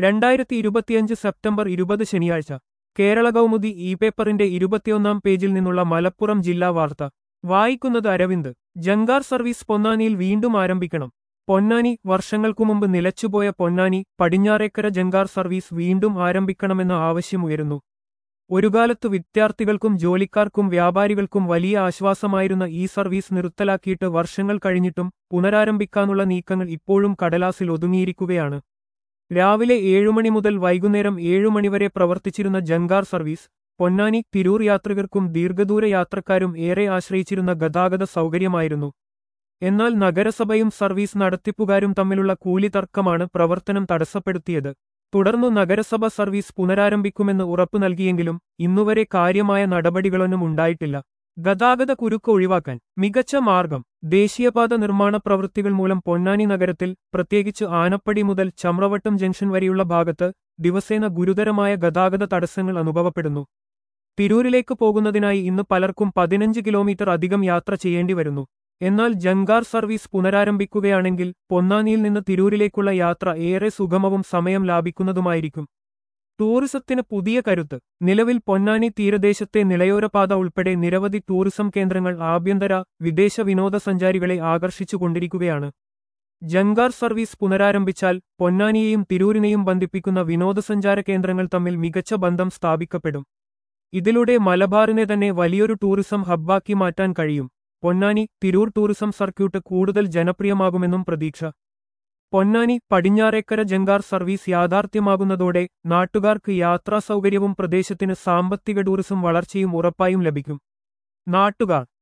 രണ്ടായിരത്തി ഇരുപത്തിയഞ്ച് സെപ്റ്റംബർ ഇരുപത് ശനിയാഴ്ച കേരള കൗമുദി ഇ പേപ്പറിന്റെ ഇരുപത്തിയൊന്നാം പേജിൽ നിന്നുള്ള മലപ്പുറം ജില്ലാ വാർത്ത വായിക്കുന്നത് അരവിന്ദ് ജങ്കാർ സർവീസ് പൊന്നാനിയിൽ വീണ്ടും ആരംഭിക്കണം പൊന്നാനി വർഷങ്ങൾക്കു മുമ്പ് നിലച്ചുപോയ പൊന്നാനി പടിഞ്ഞാറേക്കര ജങ്കാർ സർവീസ് വീണ്ടും ആരംഭിക്കണമെന്ന ആവശ്യമുയരുന്നു ഒരുകാലത്തു വിദ്യാർത്ഥികൾക്കും ജോലിക്കാർക്കും വ്യാപാരികൾക്കും വലിയ ആശ്വാസമായിരുന്ന ഈ സർവീസ് നിർത്തലാക്കിയിട്ട് വർഷങ്ങൾ കഴിഞ്ഞിട്ടും പുനരാരംഭിക്കാനുള്ള നീക്കങ്ങൾ ഇപ്പോഴും കടലാസിൽ ഒതുങ്ങിയിരിക്കുകയാണ് രാവിലെ ഏഴുമണി മുതൽ വൈകുന്നേരം ഏഴുമണിവരെ പ്രവർത്തിച്ചിരുന്ന ജങ്കാർ സർവീസ് പൊന്നാനി തിരൂർ യാത്രികർക്കും ദീർഘദൂര യാത്രക്കാരും ഏറെ ആശ്രയിച്ചിരുന്ന ഗതാഗത സൗകര്യമായിരുന്നു എന്നാൽ നഗരസഭയും സർവീസ് നടത്തിപ്പുകാരും തമ്മിലുള്ള കൂലി തർക്കമാണ് പ്രവർത്തനം തടസ്സപ്പെടുത്തിയത് തുടർന്നു നഗരസഭ സർവീസ് പുനരാരംഭിക്കുമെന്ന് ഉറപ്പു നൽകിയെങ്കിലും ഇന്നുവരെ കാര്യമായ നടപടികളൊന്നും ഉണ്ടായിട്ടില്ല ഗതാഗത കുരുക്ക് ഒഴിവാക്കാൻ മികച്ച മാർഗം ദേശീയപാത നിർമ്മാണ പ്രവൃത്തികൾ മൂലം പൊന്നാനി നഗരത്തിൽ പ്രത്യേകിച്ച് ആനപ്പടി മുതൽ ചമ്രവട്ടം ജംഗ്ഷൻ വരെയുള്ള ഭാഗത്ത് ദിവസേന ഗുരുതരമായ ഗതാഗത തടസ്സങ്ങൾ അനുഭവപ്പെടുന്നു തിരൂരിലേക്ക് പോകുന്നതിനായി ഇന്ന് പലർക്കും പതിനഞ്ച് കിലോമീറ്റർ അധികം യാത്ര ചെയ്യേണ്ടി വരുന്നു എന്നാൽ ജങ്കാർ സർവീസ് പുനരാരംഭിക്കുകയാണെങ്കിൽ പൊന്നാനിയിൽ നിന്ന് തിരൂരിലേക്കുള്ള യാത്ര ഏറെ സുഗമവും സമയം ലാഭിക്കുന്നതുമായിരിക്കും ടൂറിസത്തിന് പുതിയ കരുത്ത് നിലവിൽ പൊന്നാനി തീരദേശത്തെ നിളയോരപാത ഉൾപ്പെടെ നിരവധി ടൂറിസം കേന്ദ്രങ്ങൾ ആഭ്യന്തര വിദേശ വിനോദസഞ്ചാരികളെ ആകർഷിച്ചുകൊണ്ടിരിക്കുകയാണ് ജങ്കാർ സർവീസ് പുനരാരംഭിച്ചാൽ പൊന്നാനിയെയും തിരൂരിനെയും ബന്ധിപ്പിക്കുന്ന വിനോദസഞ്ചാര കേന്ദ്രങ്ങൾ തമ്മിൽ മികച്ച ബന്ധം സ്ഥാപിക്കപ്പെടും ഇതിലൂടെ മലബാറിനെ തന്നെ വലിയൊരു ടൂറിസം ഹബ്ബാക്കി മാറ്റാൻ കഴിയും പൊന്നാനി തിരൂർ ടൂറിസം സർക്യൂട്ട് കൂടുതൽ ജനപ്രിയമാകുമെന്നും പ്രതീക്ഷ പൊന്നാനി പടിഞ്ഞാറേക്കര ജങ്കാർ സർവീസ് യാഥാർത്ഥ്യമാകുന്നതോടെ നാട്ടുകാർക്ക് യാത്രാ സൗകര്യവും പ്രദേശത്തിന് സാമ്പത്തിക ടൂറിസം വളർച്ചയും ഉറപ്പായും ലഭിക്കും നാട്ടുകാർ